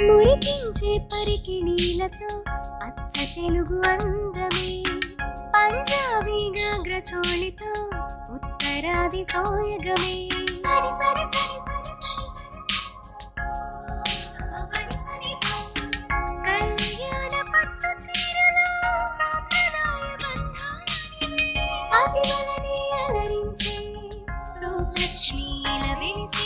మురిపించే పరికిణీలతో అచ్చ తెలుగు అందమే పంజాబీ గాగ్రచోళితో ఉత్తరాది సోయగమే సరి సరి సరి సరి సరి సరి కళ్యాణ పట్టు చీరలో సాంప్రదాయ బంధాన్ని అతివలని అలరించే రూపలక్ష్మి వేసే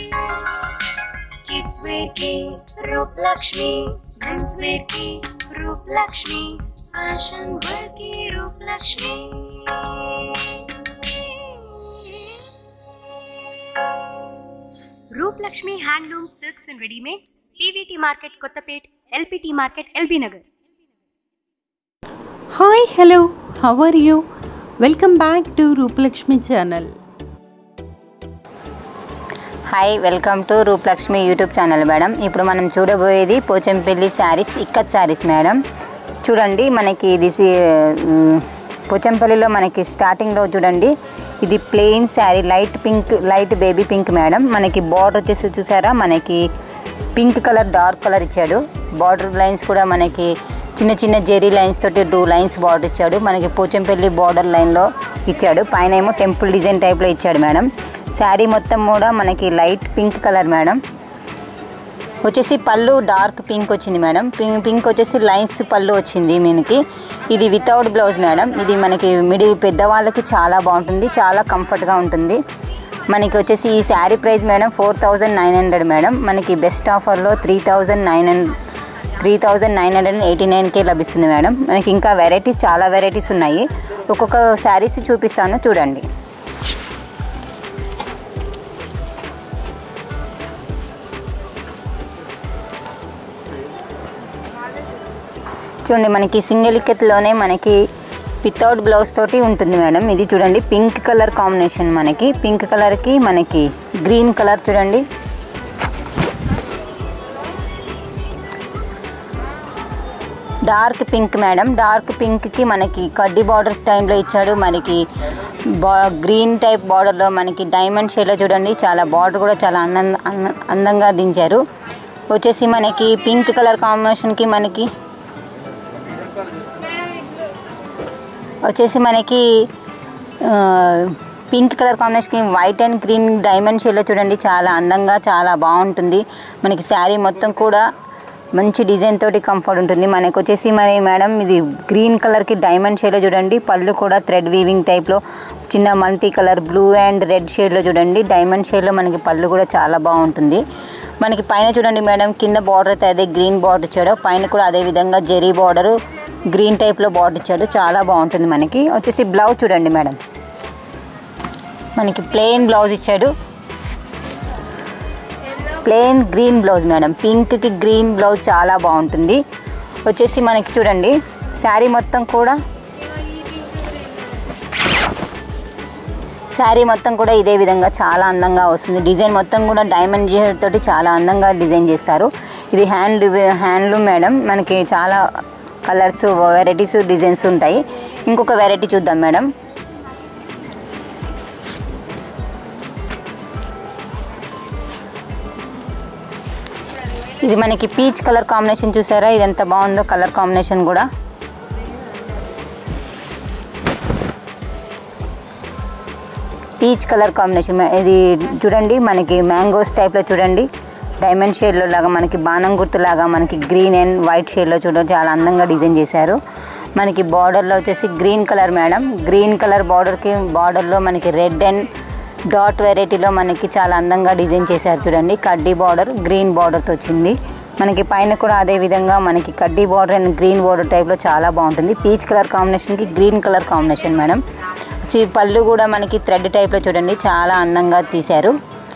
కిడ్స్ వేర్ కి రూప్ లక్ష్మి మెన్స్ వేర్ కి రూప్ లక్ష్మి ఫ్యాషన్ వేర్ కి Roop Lakshmi Roop Lakshmi handloom silks and readymades PVT market Kothapet LPT market LB Nagar hi hello how are you welcome back to Roopalakshmi channel hi welcome to Roopalakshmi YouTube channel madam ఇప్పుడు మనం చూడబోయేది పోచంపల్లి శారీస్ ఇక్కత్ శారీస్ మేడం చూడండి మనకి ఇది C- ఉమ్, పోచంపల్లిలో మనకి స్టార్టింగ్లో చూడండి ఇది plain sari light pink light baby pink madam మనకి బార్డర్ వచ్చేసి చూసారా మనకి పింక్ కలర్ డార్క్ కలర్ ఇచ్చాడు బార్డర్ లైన్స్ కూడా మనకి చిన్న చిన్న జెరీ లైన్స్ తోటి టూ లైన్స్ బార్డర్ ఇచ్చాడు మనకి పోచంపల్లి బార్డర్ లైన్లో ఇచ్చాడు పైన ఏమో టెంపుల్ డిజైన్ టైప్లో ఇచ్చాడు మేడం శారీ మొత్తం కూడా మనకి లైట్ పింక్ కలర్ మేడం వచ్చేసి పళ్ళు డార్క్ పింక్ వచ్చింది మేడం పింక్ పింక్ వచ్చేసి లైన్స్ పళ్ళు వచ్చింది మనకి ఇది వితౌట్ బ్లౌజ్ మేడం ఇది మనకి మిడి పెద్దవాళ్ళకి చాలా బాగుంటుంది చాలా కంఫర్ట్గా ఉంటుంది మనకి వచ్చేసి ఈ sari price madam four thousand nine hundred madam మనకి బెస్ట్ ఆఫర్లో three thousand nine hundred three thousand nine hundred eighty నైన్కే లభిస్తుంది మేడం మనకి ఇంకా వెరైటీస్ చాలా వెరైటీస్ ఉన్నాయి ఒక్కొక్క శారీస్ చూపిస్తాను చూడండి చూడండి మనకి సింగిల్ ఇక్కత్లోనే మనకి వితౌట్ బ్లౌజ్ తోటి ఉంటుంది మేడం ఇది చూడండి పింక్ కలర్ కాంబినేషన్ మనకి పింక్ కలర్కి మనకి గ్రీన్ కలర్ చూడండి డార్క్ పింక్ మేడం డార్క్ పింక్కి మనకి కడ్డీ బార్డర్ టైంలో ఇచ్చాడు మనకి బా గ్రీన్ టైప్ బార్డర్లో మనకి డైమండ్ షేడ్లో చూడండి చాలా బార్డర్ కూడా చాలా అందం అంద- అందంగా దించారు వచ్చేసి మనకి పింక్ కలర్ కాంబినేషన్కి మనకి వచ్చేసి మనకి ఆ, పింక్ కలర్ కాంబినేషన్కి వైట్ అండ్ గ్రీన్ డైమండ్ షేడ్లో చూడండి చాలా అందంగా చాలా బాగుంటుంది మనకి శారీ మొత్తం కూడా మంచి డిజైన్ తోటి కంఫర్ట్ ఉంటుంది మనకు వచ్చేసి మరి మేడం ఇది గ్రీన్ కలర్కి డైమండ్ షేడ్లో చూడండి పళ్ళు కూడా థ్రెడ్ వీవింగ్ టైప్లో చిన్న multi colour blue and red షేడ్లో చూడండి డైమండ్ షేడ్లో మనకి పళ్ళు కూడా చాలా బాగుంటుంది మనకి పైన చూడండి మేడం కింద బార్డర్ అయితే అదే గ్రీన్ బార్డర్ ఇచ్చాడు పైన కూడా అదే విధంగా జెరీ బార్డర్ గ్రీన్ టైప్లో బార్డర్ ఇచ్చాడు చాలా బాగుంటుంది మనకి వచ్చేసి బ్లౌజ్ చూడండి మేడం మనకి ప్లెయిన్ బ్లౌజ్ ఇచ్చాడు ప్లెయిన్ గ్రీన్ బ్లౌజ్ మేడం పింక్కి గ్రీన్ బ్లౌజ్ చాలా బాగుంటుంది వచ్చేసి మనకి చూడండి శారీ మొత్తం కూడా శారీ మొత్తం కూడా ఇదే విధంగా చాలా అందంగా వస్తుంది డిజైన్ మొత్తం కూడా డైమండ్ జెడ్ తోటి చాలా అందంగా డిజైన్ చేస్తారు ఇది హ్యాండ్ హ్యాండ్లూమ్ మేడం మనకి చాలా కలర్స్ వెరైటీస్ డిజైన్స్ ఉంటాయి ఇంకొక వెరైటీ చూద్దాం మేడం ఇది మనకి పీచ్ కలర్ కాంబినేషన్ చూసారా ఇది ఎంత బాగుందో కలర్ కాంబినేషన్ కూడా పీచ్ కలర్ కాంబినేషన్ ఇది చూడండి మనకి మ్యాంగోస్ టైప్లో చూడండి డైమండ్ షేడ్లో లాగా మనకి బాణం గుర్తులాగా మనకి గ్రీన్ అండ్ వైట్ షేడ్లో చూడడం చాలా అందంగా డిజైన్ చేశారు మనకి బార్డర్లో వచ్చేసి green colour madam green colour బార్డర్కి బార్డర్లో మనకి రెడ్ అండ్ డాట్ వెరైటీలో మనకి చాలా అందంగా డిజైన్ చేశారు చూడండి కడ్డీ బార్డర్ గ్రీన్ బార్డర్తో వచ్చింది మనకి పైన కూడా అదే విధంగా మనకి కడ్డీ బార్డర్ అండ్ గ్రీన్ బార్డర్ టైప్లో చాలా బాగుంటుంది పీచ్ కలర్ కాంబినేషన్కి గ్రీన్ కలర్ కాంబినేషన్ మేడం చి- పళ్ళు కూడా మనకి థ్రెడ్ టైప్లో చూడండి చాలా అందంగా తీశారు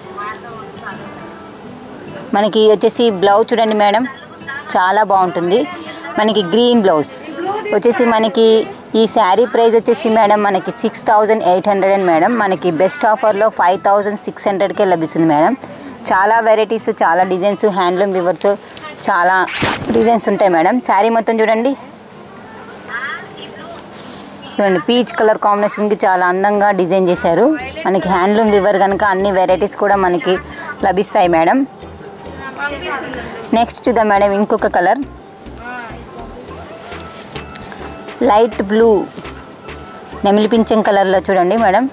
మనకి వచ్చేసి బ్లౌజ్ చూడండి మేడం చాలా బాగుంటుంది మనకి గ్రీన్ బ్లౌజ్ వచ్చేసి మనకి ఈ శారీ ప్రైస్ వచ్చేసి మేడం మనకి six thousand eight hundred and madam మనకి బెస్ట్ ఆఫర్లో ఫైవ్ థౌజండ్ సిక్స్ హండ్రెడ్కే లభిస్తుంది మేడం చాలా వెరైటీస్ చాలా డిజైన్స్ హ్యాండ్లూమ్ వివర్స్ చాలా డిజైన్స్ ఉంటాయి మేడం శారీ మొత్తం చూడండి చూడండి పీచ్ కలర్ కాంబినేషన్కి చాలా అందంగా డిజైన్ చేశారు మనకి హ్యాండ్లూమ్ వివర్ కనుక అన్ని వెరైటీస్ కూడా మనకి లభిస్తాయి మేడం నెక్స్ట్ చూద్దాం మేడం ఇంకొక కలర్ లైట్ బ్లూ నెమిలి పింఛం కలర్లో చూడండి మేడం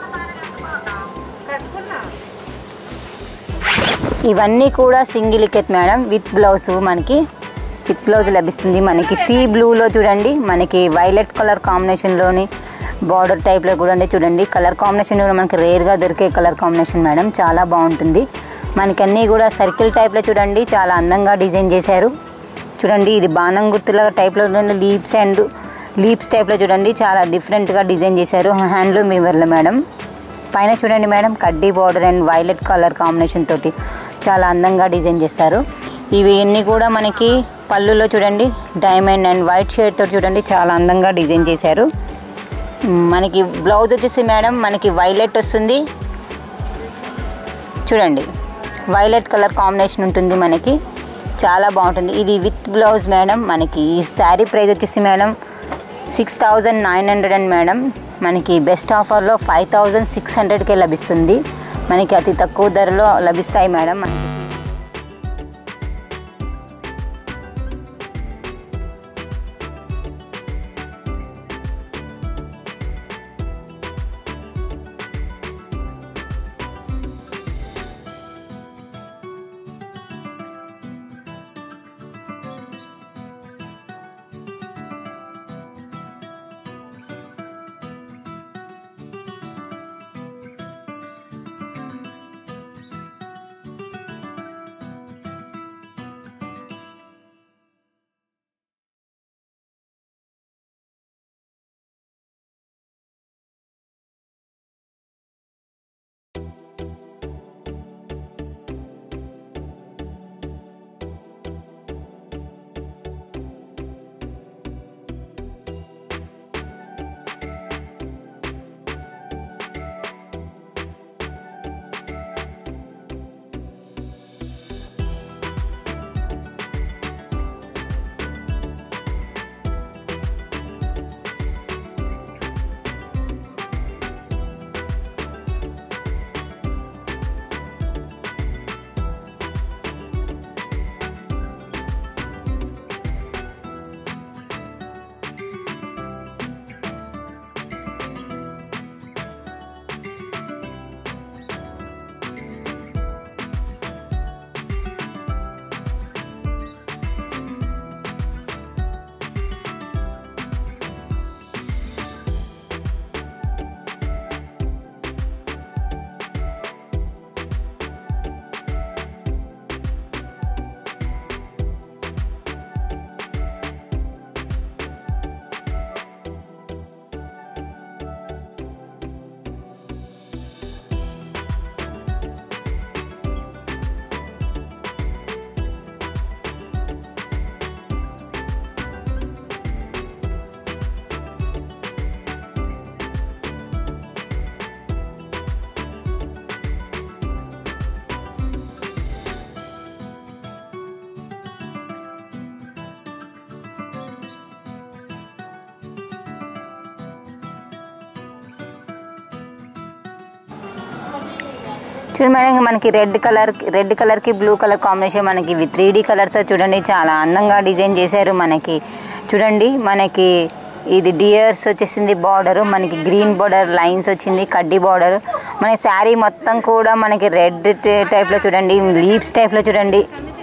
ఇవన్నీ కూడా single ikat madam with blouse మనకి విత్ బ్లౌజ్ లభిస్తుంది మనకి సీ బ్లూలో చూడండి మనకి వైలెట్ కలర్ కాంబినేషన్లోని బార్డర్ టైప్లో కూడా చూడండి కలర్ కాంబినేషన్ కూడా మనకి రేర్గా దొరికే కలర్ కాంబినేషన్ మేడం చాలా బాగుంటుంది మనకి అన్నీ కూడా సర్కిల్ టైప్లో చూడండి చాలా అందంగా డిజైన్ చేశారు చూడండి ఇది బాణం గుర్తుల టైప్లో చూడండి లీప్స్ అండ్ లీప్స్ టైప్లో చూడండి చాలా డిఫరెంట్గా డిజైన్ చేశారు హ్యాండ్లూమ్ వీవర్లో మేడం పైన చూడండి మేడం కడ్డీ border and violet colour combination తోటి చాలా అందంగా డిజైన్ చేస్తారు ఇవి అన్నీ కూడా మనకి పళ్ళులో చూడండి డైమండ్ అండ్ వైట్ షేడ్ తోటి చూడండి చాలా అందంగా డిజైన్ చేశారు మ్, మనకి బ్లౌజ్ వచ్చేసి మేడం మనకి వైలెట్ వస్తుంది చూడండి వైలెట్ కలర్ కాంబినేషన్ ఉంటుంది మనకి చాలా బాగుంటుంది ఇది విత్ బ్లౌజ్ మేడం మనకి ఈ శారీ ప్రైస్ వచ్చేసి madam six thousand nine hundred and madam మనకి బెస్ట్ ఆఫర్లో ఫైవ్ థౌజండ్ సిక్స్ హండ్రెడ్కే లభిస్తుంది మనకి అతి తక్కువ ధరలో లభిస్తాయి మేడం మనకి చూడండి మేడం ఇంకా మనకి రెడ్ కలర్ రెడ్ కలర్కి బ్లూ కలర్ కాంబినేషన్ మనకి ఇవి త్రీ డీ కలర్స్ చూడండి చాలా అందంగా డిజైన్ చేశారు మనకి చూడంండి మనకి ఇది డియర్స్ వచ్చేసింది బార్డర్ మనకి గ్రీన్ బార్డర్ లైన్స్ వచ్చింది కడ్డీ బార్డర్ మన శారీ మొత్తం కూడా మనకి రెడ్ టైప్లో చూడండి లీవ్స్ టైప్లో చూడండి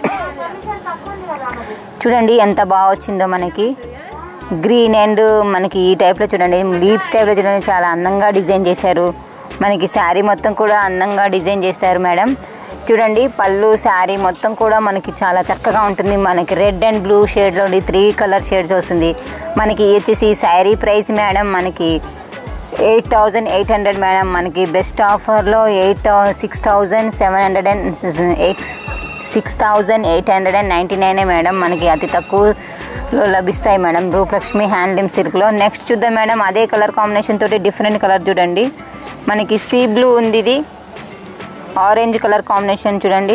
చూడండి ఎంత బాగా వచ్చిందో మనకి గ్రీన్ అండ్ మనకి ఈ టైప్లో చూడండి లీవ్స్ టైప్లో చూడండి చాలా అందంగా డిజైన్ చేశారు మనకి శారీ మొత్తం కూడా అందంగా డిజైన్ చేశారు మేడం చూడండి పళ్ళు శారీ మొత్తం కూడా మనకి చాలా చక్కగా ఉంటుంది మనకి రెడ్ అండ్ బ్లూ షేడ్లో త్రీ కలర్ షేడ్స్ వస్తుంది మనకి ఇది వచ్చేసి ఈ శారీ ప్రైస్ మేడం మనకి eight thousand eight hundred madam మనకి బెస్ట్ ఆఫర్లో eight six thousand seven hundred and eight six thousand eight hundred and ninety నైనే మేడం మనకి అతి తక్కువలో లభిస్తాయి మేడం రూపలక్ష్మి హ్యాండ్లూమ్ సిల్క్లో నెక్స్ట్ చూద్దాం మేడం అదే కలర్ కాంబినేషన్ తోటి డిఫరెంట్ కలర్ చూడండి మనకి సీ బ్లూ ఉంది ఇది ఆరెంజ్ కలర్ కాంబినేషన్ చూడండి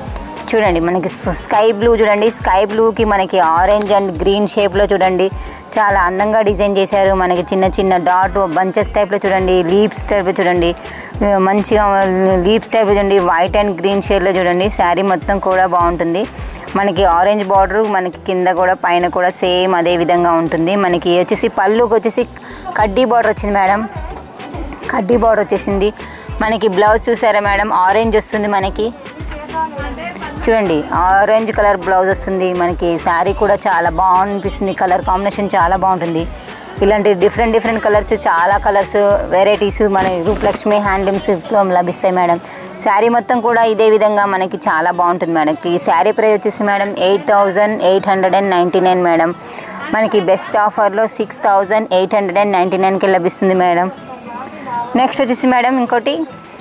చూడండి మనకి స్కై బ్లూ చూడండి స్కై బ్లూకి మనకి ఆరెంజ్ అండ్ గ్రీన్ షేప్లో చూడండి చాలా అందంగా డిజైన్ చేశారు మనకి చిన్న చిన్న డాట్ బంచెస్ టైప్లో చూడండి లీవ్స్ టైప్లో చూడండి ఆ, మంచిగా లీవ్స్ టైప్లో చూడండి వైట్ అండ్ గ్రీన్ షేడ్లో చూడండి శారీ మొత్తం కూడా బాగుంటుంది మనకి ఆరెంజ్ బార్డర్ మనకి కింద కూడా పైన కూడా సేమ్ అదే విధంగా ఉంటుంది మనకి వచ్చేసి పళ్ళుకి వచ్చేసి కడ్డీ బార్డర్ వచ్చింది మేడం కడ్డీ బార్డర్ వచ్చేసింది మనకి బ్లౌజ్ చూసారా మేడం ఆరెంజ్ వస్తుంది మనకి చూడండి ఆరెంజ్ కలర్ బ్లౌజ్ వస్తుంది మనకి శారీ కూడా చాలా బాగునిపిస్తుంది కలర్ కాంబినేషన్ చాలా బాగుంటుంది ఇలాంటి డిఫరెంట్ డిఫరెంట్ కలర్స్ చాలా కలర్స్ వెరైటీస్ మన రూపలక్ష్మి హ్యాండ్లూమ్స్ లభిస్తాయి మేడం శారీ మొత్తం కూడా ఇదే విధంగా మనకి చాలా బాగుంటుంది మేడం ఈ శారీ ప్రైస్ వచ్చేసి madam eight thousand eight hundred and ninety nine madam మనకి బెస్ట్ ఆఫర్లో six thousand eight hundred and ninety నైన్కి లభిస్తుంది మేడం నెక్స్ట్ వచ్చేసి మేడం ఇంకోటి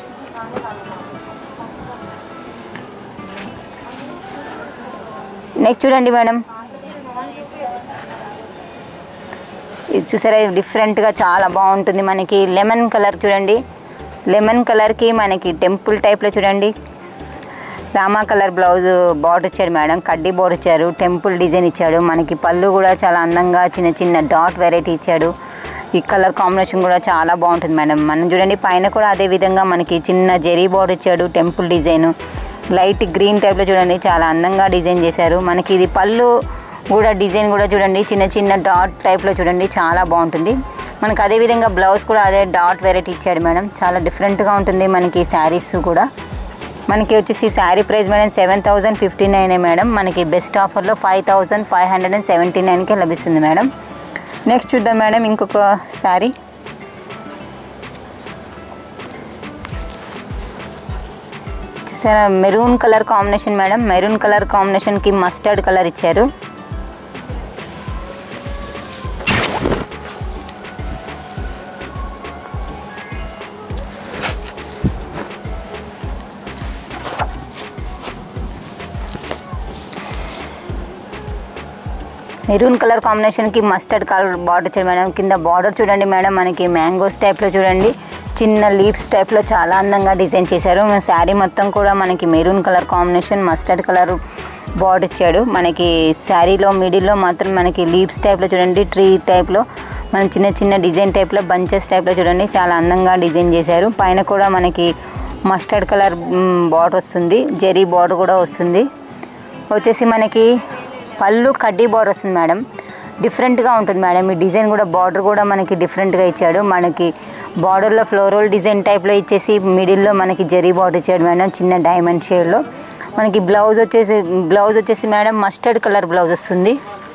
నెక్స్ట్ చూడండి మేడం ఇది చూసారా ఇది డిఫరెంట్గా చాలా బాగుంటుంది మనకి లెమన్ కలర్ చూడండి లెమన్ కలర్కి మనకి టెంపుల్ టైప్లో చూడండి రామా కలర్ బ్లౌజ్ బార్డర్ ఇచ్చాడు మేడం కడ్డీ బోర్డర్ ఇచ్చారు టెంపుల్ డిజైన్ ఇచ్చాడు మనకి పళ్ళు కూడా చాలా అందంగా చిన్న చిన్న డాట్ వెరైటీ ఇచ్చాడు ఈ కలర్ కాంబినేషన్ కూడా చాలా బాగుంటుంది మేడం మనం చూడండి పైన కూడా అదే విధంగా మనకి చిన్న జెరీ బోర్డర్ ఇచ్చాడు టెంపుల్ డిజైన్ లైట్ గ్రీన్ టైప్లో చూడండి చాలా అందంగా డిజైన్ చేశారు మనకి ఇది పళ్ళు కూడా డిజైన్ కూడా చూడండి చిన్న చిన్న డాట్ టైప్లో చూడండి చాలా బాగుంటుంది మనకి అదే విధంగా బ్లౌజ్ కూడా అదే డాట్ వెరైటీ ఇచ్చాడు మేడం చాలా డిఫరెంట్గా ఉంటుంది మనకి శారీస్ కూడా మనకి వచ్చేసి sari price madam seven thousand fifty nine madam మనకి బెస్ట్ ఆఫర్లో five thousand five hundred and seventy నైన్కే లభిస్తుంది మేడం నెక్స్ట్ చూద్దాం మేడం ఇంకొక శారీ చూసారా maroon colour combination madam maroon colour కాంబినేషన్కి మస్టర్డ్ కలర్ ఇచ్చారు మెరూన్ కలర్ కాంబినేషన్కి మస్టర్డ్ కలర్ బార్డర్ ఇచ్చాడు మేడం కింద బార్డర్ చూడండి మేడం మనకి మ్యాంగోస్ టైప్లో చూడండి చిన్న లీవ్స్ టైప్లో చాలా అందంగా డిజైన్ చేశారు మన శారీ మొత్తం కూడా మనకి maroon colour combination mustard colour border ఇచ్చాడు మనకి శారీలో మిడిల్లో మాత్రం మనకి లీవ్స్ టైప్లో చూడండి ట్రీ టైప్లో మన చిన్న చిన్న డిజైన్ టైప్లో బంచెస్ టైప్లో చూడండి చాలా అందంగా డిజైన్ చేశారు పైన కూడా మనకి మస్టర్డ్ కలర్ బార్డర్ వస్తుంది జెరీ బార్డర్ కూడా వస్తుంది వచ్చేసి మనకి పళ్ళు కడ్డీ బార్డర్ వస్తుంది మేడం డిఫరెంట్గా ఉంటుంది మేడం ఈ డిజైన్ కూడా బార్డర్ కూడా మనకి డిఫరెంట్గా ఇచ్చాడు మనకి బార్డర్లో ఫ్లోరల్ డిజైన్ టైప్లో ఇచ్చేసి మిడిల్లో మనకి జరీ బార్డర్ ఇచ్చాడు మేడం చిన్న డైమండ్ షేడ్లో మనకి బ్లౌజ్ వచ్చేసి బ్లౌజ్ వచ్చేసి మేడం మస్టర్డ్ కలర్ బ్లౌజ్ వస్తుంది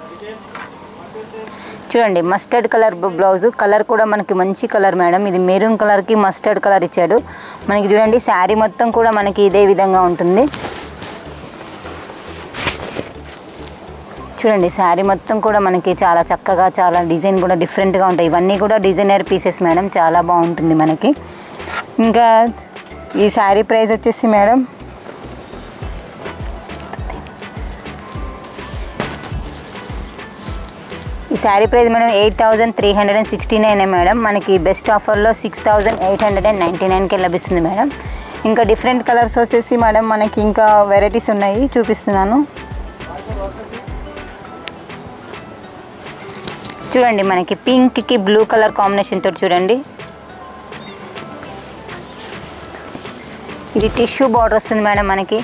చూడండి మస్టర్డ్ కలర్ బ్లౌజ్ కలర్ కూడా మనకి మంచి కలర్ మేడం ఇది మెరూన్ కలర్కి మస్టర్డ్ కలర్ ఇచ్చాడు మనకి చూడండి శారీ మొత్తం కూడా మనకి ఇదే విధంగా ఉంటుంది చూడండి శారీ మొత్తం కూడా మనకి చాలా చక్కగా చాలా డిజైన్ కూడా డిఫరెంట్గా ఉంటాయి ఇవన్నీ కూడా డిజైనర్ పీసెస్ మేడం చాలా బాగుంటుంది మనకి ఇంకా ఈ శారీ ప్రైస్ వచ్చేసి మేడం ఈ sari price madam eight thousand three hundred and sixty nine madam మనకి బెస్ట్ ఆఫర్లో six thousand eight hundred and ninety నైన్కే లభిస్తుంది మేడం ఇంకా డిఫరెంట్ కలర్స్ వచ్చేసి మేడం మనకి ఇంకా వెరైటీస్ ఉన్నాయి చూపిస్తున్నాను చూడండి మనకి పింక్కి బ్లూ కలర్ కాంబినేషన్ తోటి చూడండి ఇది టిష్యూ బార్డర్ వస్తుంది మేడం మనకి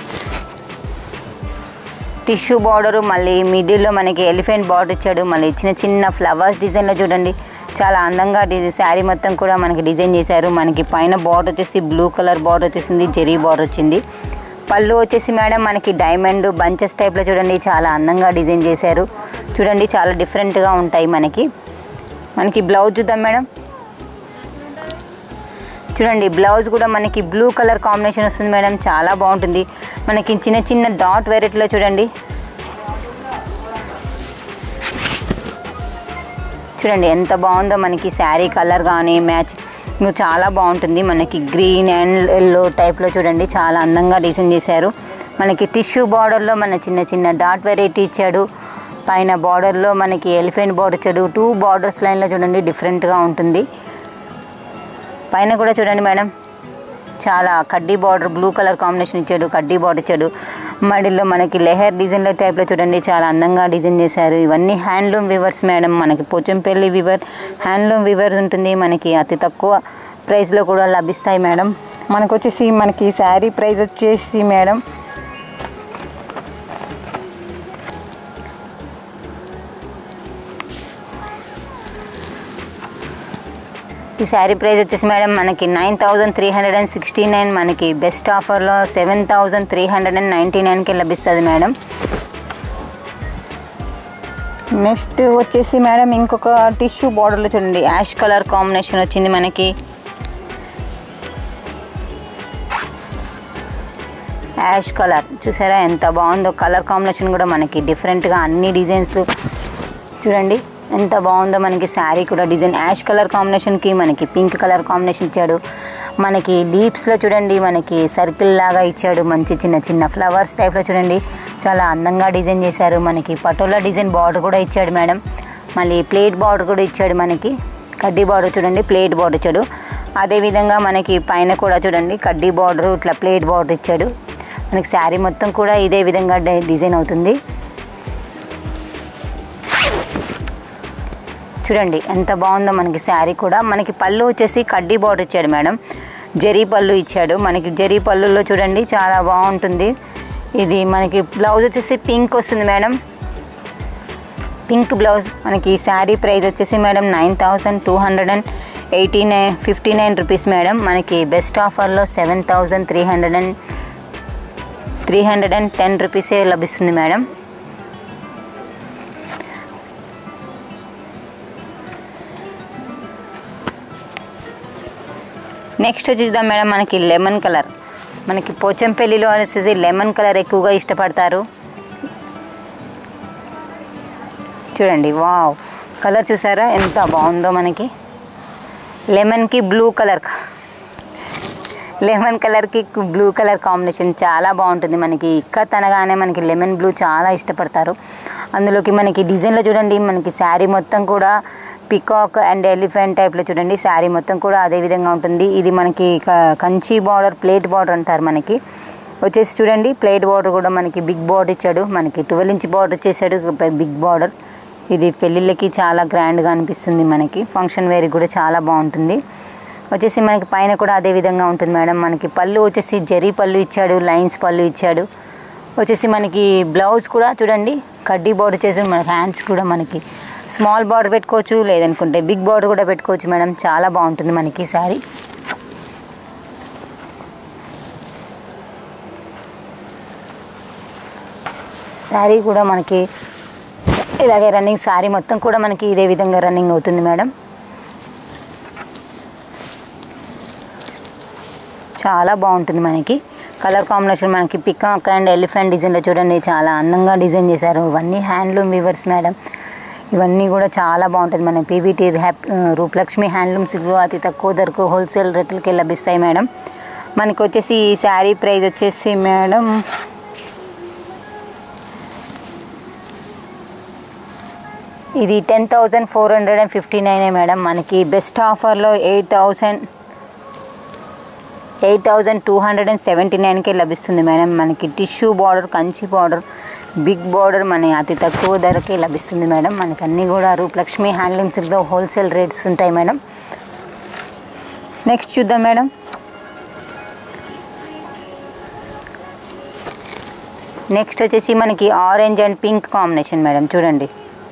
టిష్యూ బార్డర్ మళ్ళీ మిడిల్లో మనకి ఎలిఫెంట్ బార్డర్ ఇచ్చాడు మళ్ళీ చిన్న చిన్న ఫ్లవర్స్ డిజైన్లో చూడండి చాలా అందంగా డిజైన్ శారీ మొత్తం కూడా మనకి డిజైన్ చేశారు మనకి పైన బార్డర్ వచ్చేసి బ్లూ కలర్ బార్డర్ వచ్చేసింది జెరీ బార్డర్ వచ్చింది పళ్ళు వచ్చేసి మేడం మనకి డైమండ్ బంచెస్ టైప్లో చూడండి చాలా అందంగా డిజైన్ చేశారు చూడండి చాలా డిఫరెంట్గా ఉంటాయి మనకి మనకి బ్లౌజ్ చూద్దాం మేడం చూడండి బ్లౌజ్ కూడా మనకి బ్లూ కలర్ కాంబినేషన్ వస్తుంది మేడం చాలా బాగుంటుంది మనకి చిన్న చిన్న డాట్ వెరైటీలో చూడండి చూడండి ఎంత బాగుందో మనకి శారీ కలర్ కానీ మ్యాచ్ ఇంకా చాలా బాగుంటుంది మనకి గ్రీన్ అండ్ ఎల్లో టైప్లో చూడండి చాలా అందంగా డిజైన్ చేశారు మనకి టిష్యూ బార్డర్లో మన చిన్న చిన్న డాట్ వెరైటీ ఇచ్చాడు పైన బార్డర్లో మనకి ఎలిఫెంట్ బార్డర్ ఇచ్చాడు టూ బార్డర్స్ లైన్లో చూడండి డిఫరెంట్గా ఉంటుంది పైన కూడా చూడండి మేడం చాలా కడ్డీ బార్డర్ బ్లూ కలర్ కాంబినేషన్ ఇచ్చాడు కడ్డీ బార్డర్ ఇచ్చాడు మడిలో మనకి లెహర్ డిజైన్లో టైప్లో చూడండి చాలా అందంగా డిజైన్ చేశారు ఇవన్నీ హ్యాండ్లూమ్ వివర్స్ మేడం మనకి పోచంపల్లి వివర్ హ్యాండ్లూమ్ వివర్ ఉంటుంది మనకి అతి తక్కువ ప్రైస్లో కూడా లభిస్తాయి మేడం మనకు వచ్చేసి మనకి శారీ ప్రైస్ వచ్చేసి మేడం ఈ శారీ ప్రైస్ వచ్చేసి మేడం మనకి nine thousand three hundred and sixty nine మనకి బెస్ట్ ఆఫర్లో seven thousand three hundred and ninety నైన్కి లభిస్తుంది మేడం నెక్స్ట్ వచ్చేసి మేడం ఇంకొక టిష్యూ బార్డర్లో చూడండి యాష్ కలర్ కాంబినేషన్ వచ్చింది మనకి యాష్ కలర్ చూసారా ఎంత బాగుందో కలర్ కాంబినేషన్ కూడా మనకి డిఫరెంట్గా అన్ని డిజైన్స్ చూడండి ఎంత బాగుందో మనకి శారీ కూడా డిజైన్ యాష్ కలర్ కాంబినేషన్కి మనకి పింక్ కలర్ కాంబినేషన్ ఇచ్చాడు మనకి లీప్స్లో చూడండి మనకి సర్కిల్ లాగా ఇచ్చాడు మంచి చిన్న చిన్న ఫ్లవర్స్ టైప్లో చూడండి చాలా అందంగా డిజైన్ చేశారు మనకి పటోలా డిజైన్ బార్డర్ కూడా ఇచ్చాడు మేడం మళ్ళీ ప్లేట్ బార్డర్ కూడా ఇచ్చాడు మనకి కడ్డీ బార్డర్ చూడండి ప్లేట్ బార్డర్ ఇచ్చాడు అదేవిధంగా మనకి పైన కూడా చూడండి కడ్డీ బార్డర్ ఇట్లా ప్లేట్ బార్డర్ ఇచ్చాడు మనకి శారీ మొత్తం కూడా ఇదే విధంగా డి- డిజైన్ అవుతుంది చూడండి ఎంత బాగుందో మనకి శారీ కూడా మనకి పళ్ళు వచ్చేసి కడ్డీ బార్డర్ ఇచ్చాడు మేడం జరీ పళ్ళు ఇచ్చాడు మనకి జరీ పళ్ళులో చూడండి చాలా బాగుంటుంది ఇది మనకి బ్లౌజ్ వచ్చేసి పింక్ వస్తుంది మేడం పింక్ బ్లౌజ్ మనకి శారీ ప్రైస్ వచ్చేసి madam nine thousand two hundred and eighty nine fifty nine rupees madam మనకి బెస్ట్ ఆఫర్లో seven thousand three hundred and three hundred and ten రూపీసే లభిస్తుంది మేడం నెక్స్ట్ వచ్చేద్దాం మేడం మనకి లెమన్ కలర్ మనకి పోచంపల్లిలో వచ్చేసి లెమన్ కలర్ ఎక్కువగా ఇష్టపడతారు చూడండి వావ్ కలర్ చూసారా ఎంత బాగుందో మనకి లెమన్కి బ్లూ కలర్ లెమన్ కలర్కి బ్లూ కలర్ కాంబినేషన్ చాలా బాగుంటుంది మనకి ఇక్కత్ అనగానే మనకి లెమన్ బ్లూ చాలా ఇష్టపడతారు అందులోకి మనకి డిజైన్లో చూడండి మనకి శారీ మొత్తం కూడా పికాక్ అండ్ ఎలిఫెంట్ టైప్లో చూడండి శారీ మొత్తం కూడా అదే విధంగా ఉంటుంది ఇది మనకి క- కంచి బార్డర్ ప్లేట్ బార్డర్ అంటారు మనకి వచ్చేసి చూడండి ప్లేట్ బార్డర్ కూడా మనకి బిగ్ బార్డర్ ఇచ్చాడు మనకి ట్వెల్వ్ ఇంచ్ బార్డర్ ఇచ్చేసాడు బిగ్ బార్డర్ ఇది పెళ్ళిళ్ళకి చాలా గ్రాండ్గా అనిపిస్తుంది మనకి ఫంక్షన్ వేర్ కూడా చాలా బాగుంటుంది వచ్చేసి మనకి పైన కూడా అదే విధంగా ఉంటుంది మేడం మనకి పళ్ళు వచ్చేసి జరీ పళ్ళు ఇచ్చాడు లైన్స్ పళ్ళు ఇచ్చాడు వచ్చేసి మనకి బ్లౌజ్ కూడా చూడండి కడ్డీ బార్డర్ చేసి మనకి హ్యాండ్స్ కూడా మనకి స్మాల్ బార్డర్ పెట్టుకోవచ్చు లేదనుకుంటే బిగ్ బార్డర్ కూడా పెట్టుకోవచ్చు మేడం చాలా బాగుంటుంది మనకి శారీ శారీ కూడా మనకి ఇలాగే రన్నింగ్ శారీ మొత్తం కూడా మనకి ఇదే విధంగా రన్నింగ్ అవుతుంది మేడం చాలా బాగుంటుంది మనకి కలర్ కాంబినేషన్ మనకి పికాక్ అండ్ ఎలిఫెంట్ డిజైన్లో చూడండి చాలా అందంగా డిజైన్ చేశారు ఇవన్నీ హ్యాండ్లూమ్ వీవర్స్ మేడం ఇవన్నీ కూడా చాలా బాగుంటుంది మన పీబీటీ హ్యాప్ రూపలక్ష్మి హ్యాండ్లూమ్స్లో అతి తక్కువ ధరకు హోల్సేల్ రేట్లకి లభిస్తాయి మేడం మనకి వచ్చేసి ఈ శారీ ప్రైస్ వచ్చేసి మేడం ఇది ten thousand four hundred and fifty నైనే మేడం మనకి బెస్ట్ ఆఫర్లో eight thousand eight thousand two hundred and seventy నైన్కే లభిస్తుంది మేడం మనకి tissue border Kanchi border big border మన అతి తక్కువ ధరకే లభిస్తుంది మేడం మనకి అన్నీ కూడా రూపలక్ష్మి హ్యాండ్లూమ్స్లో హోల్సేల్ రేట్స్ ఉంటాయి మేడం నెక్స్ట్ చూద్దాం మేడం నెక్స్ట్ వచ్చేసి మనకి orange and pink combination madam చూడండి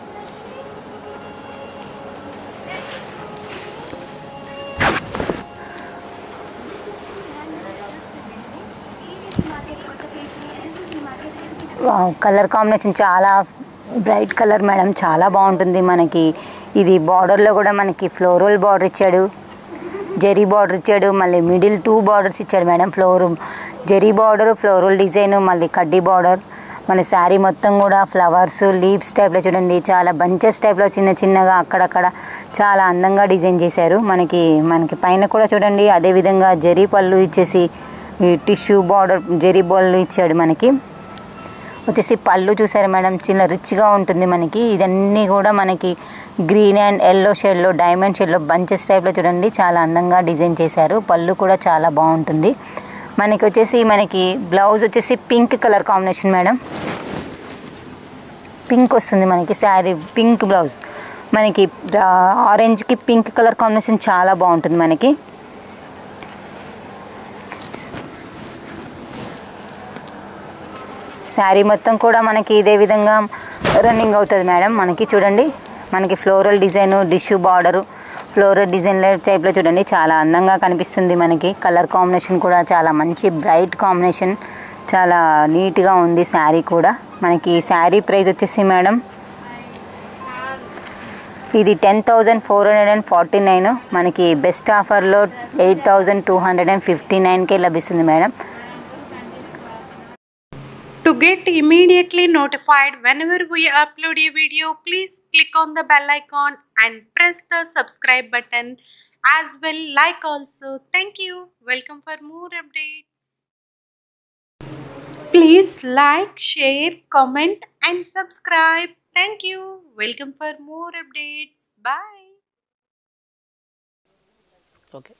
వావ్, కలర్ కాంబినేషన్ చాలా బ్రైట్ కలర్ మేడం చాలా బాగుంటుంది మనకి ఇది బార్డర్లో కూడా మనకి ఫ్లోరల్ బార్డర్ ఇచ్చాడు జరీ బార్డర్ ఇచ్చాడు మళ్ళీ మిడిల్ టూ బార్డర్స్ ఇచ్చాడు madam floor zari border floral design మళ్ళీ కడ్డీ బార్డర్ మన శారీ మొత్తం కూడా ఫ్లవర్స్ లీవ్స్ టైప్లో చూడండి చాలా బంచెస్ టైప్లో చిన్న చిన్నగా అక్కడక్కడ చాలా అందంగా డిజైన్ చేశారు మనకి మనకి పైన కూడా చూడండి అదే విధంగా జరీ పళ్ళు ఇచ్చేసి టిష్యూ బార్డర్ జరీ బాల్ ఇచ్చాడు మనకి వచ్చేసి పళ్ళు చూసారు మేడం చిన్న రిచ్గా ఉంటుంది మనకి ఇదన్నీ కూడా మనకి గ్రీన్ అండ్ ఎల్లో షేడ్లో డైమండ్ షేడ్లో బంచెస్ టైప్లో చూడండి చాలా అందంగా డిజైన్ చేశారు పళ్ళు కూడా చాలా బాగుంటుంది మనకి వచ్చేసి మనకి బ్లౌజ్ వచ్చేసి pink colour combination madam pink వస్తుంది మనకి శారీ పింక్ బ్లౌజ్ మనకి ఆరెంజ్కి పింక్ కలర్ కాంబినేషన్ చాలా బాగుంటుంది మనకి శారీ మొత్తం కూడా మనకి ఇదే విధంగా రన్నింగ్ అవుతుంది మేడం మనకి చూడండి మనకి ఫ్లోరల్ డిజైన్ డిష్యూ బార్డరు ఫ్లోరల్ డిజైన్ టైప్లో చూడండి చాలా అందంగా కనిపిస్తుంది మనకి కలర్ కాంబినేషన్ కూడా చాలా మంచి బ్రైట్ కాంబినేషన్ చాలా నీట్గా ఉంది శారీ కూడా మనకి శారీ ప్రైస్ వచ్చేసి మేడం ఇది ten thousand four hundred and forty nine మనకి బెస్ట్ ఆఫర్లో eight thousand two hundred and fifty నైన్కే లభిస్తుంది madam To get immediately notified whenever we upload a video, please click on the bell icon and press the subscribe button as well like also. Thank you. Welcome for more updates. Please like, share, comment and subscribe. Thank you. Welcome for more updates. Bye. Okay.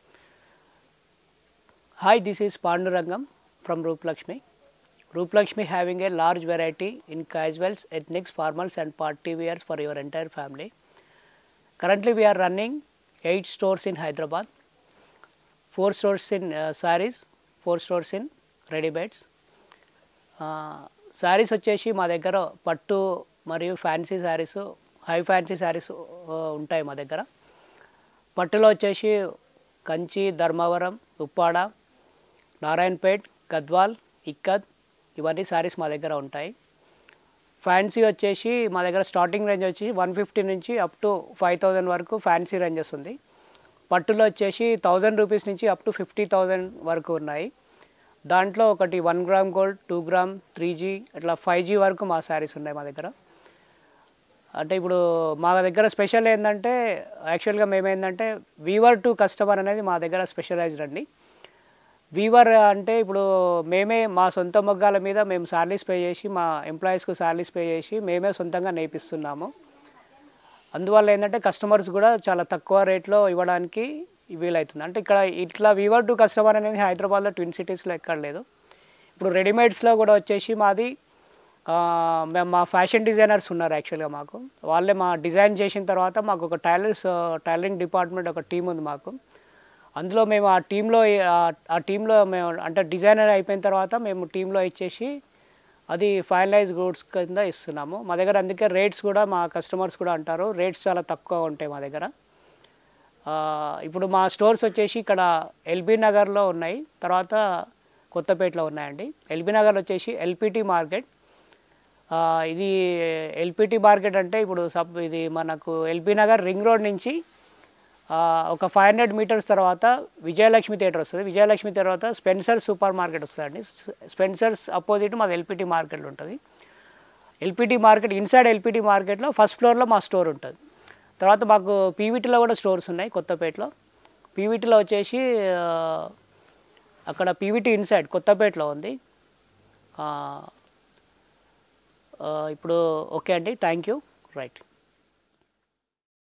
Hi, this is Pandurangam from Roop Lakshmi. Roop Lakshmi having a large variety in casuals, ethnics, formals and party wears for your entire family. Currently we are running 8 stores in Hyderabad, 4 stores in uh, sarees, 4 stores in ready beds. Saris వచ్చేసి మా దగ్గర పట్టు మరియు fancy saris high fancy saris ఉంటాయి మా దగ్గర పట్టులో వచ్చేసి కంచి ధర్మవరం ఉప్పాడ నారాయణపేట్ గద్వాల్ ఇక్కత్ ఇవన్నీ శారీస్ మా దగ్గర ఉంటాయి ఫ్యాన్సీ వచ్చేసి మా దగ్గర స్టార్టింగ్ రేంజ్ వచ్చి వన్ ఫిఫ్టీ నుంచి అప్ టు ఫైవ్ థౌజండ్ వరకు ఫ్యాన్సీ రేంజ్ వస్తుంది పట్టులో వచ్చేసి థౌజండ్ రూపీస్ నుంచి అప్ టు ఫిఫ్టీ థౌజండ్ వరకు ఉన్నాయి దాంట్లో ఒకటి one gram gold two gram three G అట్లా ఫైవ్ జీ వరకు మా శారీస్ ఉన్నాయి మా దగ్గర అంటే ఇప్పుడు మా దగ్గర స్పెషల్ ఏంటంటే యాక్చువల్గా మేమేంటంటే వీవర్ టు కస్టమర్ అనేది మా దగ్గర స్పెషలైజ్డ్ అండి వీవర్ అంటే ఇప్పుడు మేమే మా సొంత మొగ్గాల మీద మేము శాలరీస్ పే చేసి మా ఎంప్లాయీస్కి శాలరీస్ పే చేసి మేమే సొంతంగా నేర్పిస్తున్నాము అందువల్ల ఏంటంటే కస్టమర్స్ కూడా చాలా తక్కువ రేట్లో ఇవ్వడానికి వీలవుతుంది అంటే ఇక్కడ ఇట్లా వీవర్ టు కస్టమర్ అనేది హైదరాబాద్లో ట్విన్ సిటీస్లో ఎక్కడ లేదు ఇప్పుడు రెడీమేడ్స్లో కూడా వచ్చేసి మాది ఆ, మేము మా ఫ్యాషన్ డిజైనర్స్ ఉన్నారు యాక్చువల్గా మాకు వాళ్ళే మా డిజైన్ చేసిన తర్వాత మాకు ఒక టైలర్స్ టైలరింగ్ డిపార్ట్మెంట్ ఒక టీం ఉంది మాకు అందులో మేము ఆ టీంలో ఆ టీంలో మేము అంటే డిజైనర్ అయిపోయిన తర్వాత మేము టీంలో ఇచ్చేసి అది ఫైనలైజ్ గూడ్స్ కింద ఇస్తున్నాము మా దగ్గర అందుకే రేట్స్ కూడా మా కస్టమర్స్ కూడా అంటారు రేట్స్ చాలా తక్కువ ఉంటాయి మా దగ్గర ఆ, ఇప్పుడు మా స్టోర్స్ వచ్చేసి ఇక్కడ ఎల్బీ నగర్లో ఉన్నాయి తర్వాత కొత్తపేటలో ఉన్నాయండి ఎల్బీ నగర్ వచ్చేసి ఎల్పిటి మార్కెట్ ఆ, ఇది ఎల్పిటి మార్కెట్ అంటే ఇప్పుడు సబ్ ఇది మనకు ఎల్బీ నగర్ రింగ్ రోడ్ నుంచి ఆ, ఒక ఫైవ్ హండ్రెడ్ మీటర్స్ తర్వాత విజయలక్ష్మి థియేటర్ వస్తుంది విజయలక్ష్మి తర్వాత స్పెన్సర్స్ సూపర్ మార్కెట్ వస్తుందండి స్పెన్సర్స్ అపోజిట్ మాది ఎల్పిటి మార్కెట్లో ఉంటుంది ఎల్పిటి మార్కెట్ ఇన్సైడ్ ఎల్పిటి మార్కెట్లో ఫస్ట్ ఫ్లోర్లో మా స్టోర్ ఉంటుంది తర్వాత మాకు పీవీటీలో కూడా స్టోర్స్ ఉన్నాయి కొత్తపేటలో పీవీటీలో వచ్చేసి ఆ, అక్కడ పీవీటీ ఇన్సైడ్ కొత్తపేటలో ఉంది ఆ, ఆ, ఇప్పుడు ఓకే అండి థ్యాంక్ యూ రైట్